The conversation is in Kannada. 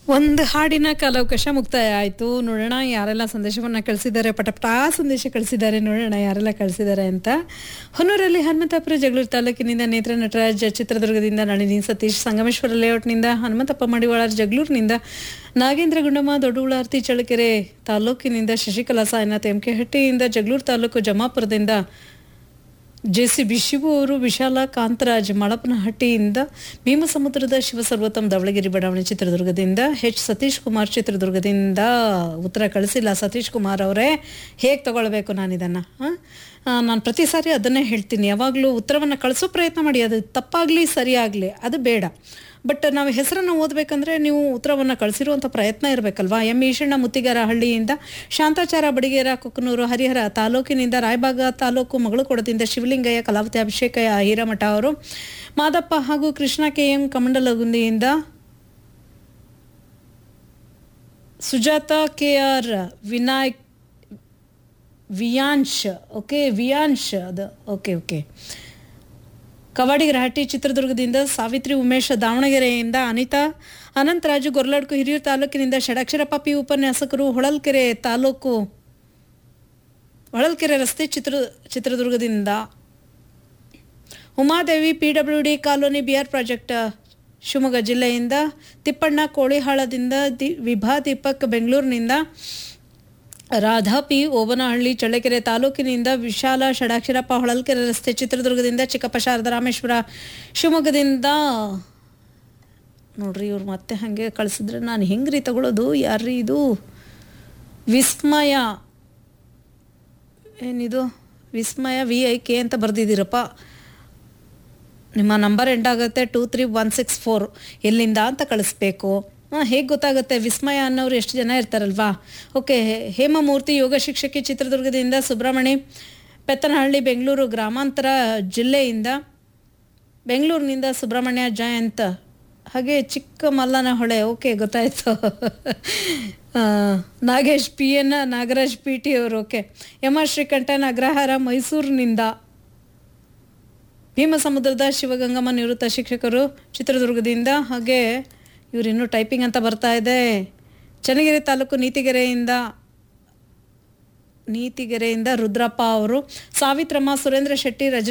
ಒಂದು ಹಾಡಿನ ಕಾಲಾವಕಾಶ ಮುಕ್ತಾಯ ಆಯಿತು ನೋಡೋಣ ಯಾರೆಲ್ಲ ಸಂದೇಶವನ್ನು ಕಳಿಸಿದ್ದಾರೆ ಪಟಪಟ ಸಂದೇಶ ಕಳಿಸಿದ್ದಾರೆ ನೋಡೋಣ ಯಾರೆಲ್ಲ ಕಳಿಸಿದ್ದಾರೆ ಅಂತ ಹೊನ್ನೂರಲ್ಲಿ ಹನುಮಂತಪುರ ಜಗಳೂರು ತಾಲೂಕಿನಿಂದ ನೇತ್ರ ನಟರಾಜ್ ಚಿತ್ರದುರ್ಗದಿಂದ ನಳಿನಿ ಸತೀಶ್ ಸಂಗಮೇಶ್ವರ ಲೇಔಟ್ನಿಂದ ಹನುಮಂತಪ್ಪ ಮಡಿವಾಳ ಜಗಳೂರಿನಿಂದ ನಾಗೇಂದ್ರ ಗುಂಡಮ್ಮ ದೊಡ್ಡಉಳಾರ್ತಿ ಚಳ್ಳಕೆರೆ ತಾಲೂಕಿನಿಂದ ಶಶಿಕಲಾ ಸಾಯಿನಾಥ್ ಎಂ ಕೆ ಹಟ್ಟಿಯಿಂದ ಜಗಳೂರು ತಾಲೂಕು ಜಮಾಪುರದಿಂದ ಜೆ ಸಿ ಬಿ ಶಿವು ಅವರು ವಿಶಾಲ ಕಾಂತರಾಜ್ ಮಳಪನಹಟ್ಟಿಯಿಂದ ಭೀಮಸಮುದ್ರದ ಶಿವಸರ್ವೋತ್ತಮ್ ಧವಳಗಿರಿ ಬಡಾವಣೆ ಚಿತ್ರದುರ್ಗದಿಂದ ಎಚ್ ಸತೀಶ್ ಕುಮಾರ್ ಚಿತ್ರದುರ್ಗದಿಂದ ಉತ್ತರ ಕಳಿಸಿಲ್ಲ ಸತೀಶ್ ಕುಮಾರ್ ಅವರೇ ಹೇಗೆ ತಗೊಳ್ಬೇಕು ನಾನು ಇದನ್ನು ನಾನು ಪ್ರತಿ ಸಾರಿ ಅದನ್ನೇ ಹೇಳ್ತೀನಿ ಯಾವಾಗಲೂ ಉತ್ತರವನ್ನು ಕಳಿಸೋ ಪ್ರಯತ್ನ ಮಾಡಿ ಅದು ತಪ್ಪಾಗಲಿ ಸರಿಯಾಗಲಿ ಅದು ಬೇಡ ಬಟ್ ನಾವು ಹೆಸರನ್ನು ಓದಬೇಕಂದ್ರೆ ನೀವು ಉತ್ತರವನ್ನು ಕಳಿಸಿರುವಂಥ ಪ್ರಯತ್ನ ಇರಬೇಕಲ್ವಾ ಎಂ ಈಶಣ್ಣ ಮುತ್ತಿಗಾರ ಹಳ್ಳಿಯಿಂದ ಶಾಂತಾಚಾರ ಬಡಿಗೇರ ಕುಕ್ಕನೂರು ಹರಿಹರ ತಾಲೂಕಿನಿಂದ ರಾಯಬಾಗ ತಾಲೂಕು ಮಗಳಕೊಡದಿಂದ ಶಿವಲಿಂಗಯ್ಯ ಕಲಾವತಿ ಅಭಿಷೇಕಯ್ಯ ಹಿರಮಠ ಅವರು ಮಾದಪ್ಪ ಹಾಗೂ ಕೃಷ್ಣ ಕೆ ಎಂ ಕಮಂಡಲಗುಂದಿಯಿಂದ Sujatha K R Vinayak Viyansh okay Viyansh ಅದು ಓಕೆ ಓಕೆ ಕವಾಡಿ ಗ್ರಹಟ್ಟಿ ಚಿತ್ರದುರ್ಗದಿಂದ ಸಾವಿತ್ರಿ ಉಮೇಶ್ ದಾವಣಗೆರೆಯಿಂದ ಅನಿತಾ ಅನಂತರಾಜು ಗೊರ್ಲಡ್ಕು ಹಿರಿಯೂರು ತಾಲೂಕಿನಿಂದ ಷಡಕ್ಷರಪ್ಪ ಪಿ ಉಪನ್ಯಾಸಕರು ಹೊಳಲ್ಕೆರೆ ತಾಲೂಕು ಹೊಳಲ್ಕೆರೆ ರಸ್ತೆ ಚಿತ್ರ ಚಿತ್ರದುರ್ಗದಿಂದ Umadevi P W D colony B R project Shivamogga ಜಿಲ್ಲೆಯಿಂದ ತಿಪ್ಪಣ್ಣ ಕೋಳಿಹಾಳದಿಂದ ದಿ ವಿಭಾ ದೀಪಕ್ ಬೆಂಗಳೂರಿನಿಂದ ರಾಧಾ ಪಿ ಓಬನಹಳ್ಳಿ ಚಳ್ಳಕೆರೆ ತಾಲೂಕಿನಿಂದ ವಿಶಾಲ ಷಡಾಕ್ಷರಪ್ಪ ಹೊಳಲ್ಕೆರೆ ರಸ್ತೆ ಚಿತ್ರದುರ್ಗದಿಂದ ಚಿಕ್ಕಪ್ಪ ಶಾರದಾ ರಾಮೇಶ್ವರ ಶಿವಮೊಗ್ಗದಿಂದ ನೋಡ್ರಿ ಇವ್ರು ಮತ್ತೆ ಹಾಗೆ ಕಳಿಸಿದ್ರೆ ನಾನು ಹೆಂಗ್ರಿ ತಗೊಳ್ಳೋದು ಯಾರ್ರಿ ಇದು ವಿಸ್ಮಯ ಏನಿದು ವಿಸ್ಮಯ ವಿ ಐ ಕೆ ಅಂತ ಬರೆದಿದ್ದೀರಪ್ಪ ನಿಮ್ಮ ನಂಬರ್ ಎಂಡ್ ಆಗುತ್ತೆ two three one six four ಎಲ್ಲಿಂದ ಅಂತ ಕಳಿಸ್ಬೇಕು ಹಾಂ ಹೇಗೆ ಗೊತ್ತಾಗುತ್ತೆ ವಿಸ್ಮಯ ಅನ್ನೋರು ಎಷ್ಟು ಜನ ಇರ್ತಾರಲ್ವಾ ಓಕೆ ಹೇಮಮೂರ್ತಿ ಯೋಗ ಶಿಕ್ಷಕಿ ಚಿತ್ರದುರ್ಗದಿಂದ ಸುಬ್ರಹ್ಮಣಿ ಪೆತ್ತನಹಳ್ಳಿ ಬೆಂಗಳೂರು ಗ್ರಾಮಾಂತರ ಜಿಲ್ಲೆಯಿಂದ ಬೆಂಗಳೂರಿನಿಂದ ಸುಬ್ರಹ್ಮಣ್ಯ ಜಯಂತ್ ಹಾಗೆ ಚಿಕ್ಕ ಮಲ್ಲನ ಹೊಳೆ ಓಕೆ ಗೊತ್ತಾಯ್ತು ಆ, Nagesh P N Nagaraj P T ಅವರು okay M R Srikantan Agrahara ಮೈಸೂರಿನಿಂದ ಭೀಮಸಮುದ್ರದ ಶಿವಗಂಗಮ್ಮ ನಿವೃತ್ತ ಶಿಕ್ಷಕರು ಚಿತ್ರದುರ್ಗದಿಂದ ಹಾಗೆ ಇವ್ರು ಇನ್ನೂ ಟೈಪಿಂಗ್ ಅಂತ ಬರ್ತಾ ಇದೆ ಚನ್ನಗಿರಿ ತಾಲೂಕು ನೀತಿಗೆರೆಯಿಂದ ನೀತಿಗೆರೆಯಿಂದ ರುದ್ರಪ್ಪ ಅವರು ಸಾವಿತ್ರಮ್ಮ ಸುರೇಂದ್ರ ಶೆಟ್ಟಿ ರಜ